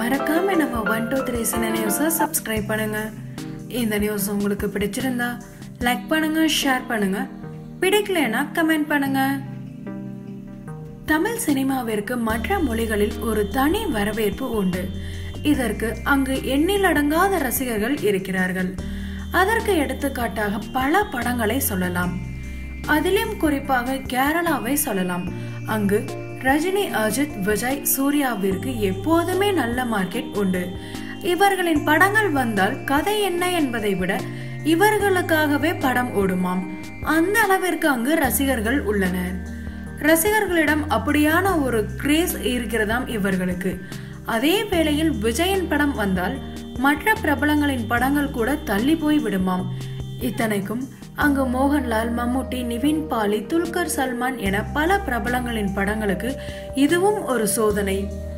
மறக்காம நம்ம one two three சின்ன நியூஸை சப்ஸ்கிரைப் பண்ணுங்க இந்த நியூஸ் உங்களுக்கு பிடிச்சிருந்தா லைக் பண்ணுங்க ஷேர் பண்ணுங்க பிடிக்கலைன்னா கமெண்ட் பண்ணுங்க தமிழ் சினிமாவிற்கு மற்ற மொழிகளில் ஒரு தனி வரவேற்பு உண்டு இதற்கு அங்கு எண்ணிலடங்காத ரசிகர்கள் இருக்கிறார்கள் அதற்கு எடுத்துக்காட்டாக பல படங்களை சொல்லலாம் அதிலும் குறிப்பாக கேரளாவை சொல்லலாம் அங்கு ரஜினி அஜித் விஜய் சூர்யாவிற்கு எப்போதுமே நல்ல மார்க்கெட் உண்டு இவர்களின் படங்கள் வந்தால் கதை என்ன என்பதை விட இவர்களுக்காகவே படம் ஓடுமாம் அந்த அளவிற்கு அங்கு ரசிகர்கள் உள்ளனர் ரசிகர்களிடம் அப்படியான ஒரு கிரேஸ் இருக்கிறதாம் இவர்களுக்கு அதே வேளையில் விஜயன் படம் வந்தால் மற்ற பிரபலங்களின் படங்கள் கூட தள்ளி போய் விடுமாம் இத்தனைக்கும் அங்கு மோகன்லால் மம்முட்டி நிவின் பாலி துல்கர் சல்மான் என பல பிரபலங்களின் படங்களுக்கு இதுவும் ஒரு சோதனை